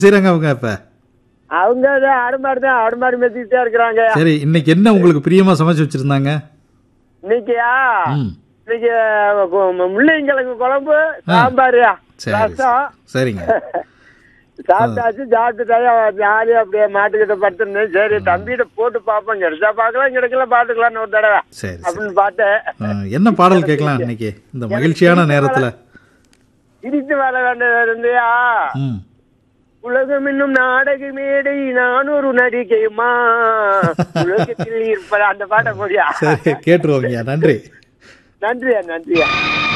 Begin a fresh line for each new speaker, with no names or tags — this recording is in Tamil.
செய்றாங்க அவங்க இப்ப
அவங்க தான் ஆடு மாடு தான் ஆடு மாடு மெத்திக்கிட்டே இருக்கிறாங்க
சரி இன்னைக்கு என்ன உங்களுக்கு பிரியமா சமைச்சு வச்சிருந்தாங்க
இன்னைக்கியா
ம்
இன்னைக்கு கு- முள்ளங்கிழங்கு குழம்பு சாம்பார்
சரி
ரசம்
சரிங்க
சாப்பிட்டாச்சு சாப்பிட்டுட்டாயா ஜாலியா அப்படியே மாட்டுக்கிட்ட படுத்துருந்தேன் சரி தம்பிகிட்ட போட்டு பார்ப்போம் கிடைச்சா பார்க்கலாம் கிடைக்கல பாத்துக்கலாம்னு ஒரு தடவை
சரி சரி
அப்படின்னு பார்த்தேன்
ஆ, என்ன பாடல் கேட்கலாம் இன்னைக்கு இந்த மகிழ்ச்சியான நேரத்துல
இடித்து வர வேண்டியது இருந்தியா
ம்
உலகம் என்னும் நாடக மேடை நான் ஒரு நடிகைமா உலகத்தில் இருப்பது அந்த பாட்டை போடியா
சரி கேட்டுருவோங்க நன்றி
நன்றியா நன்றியா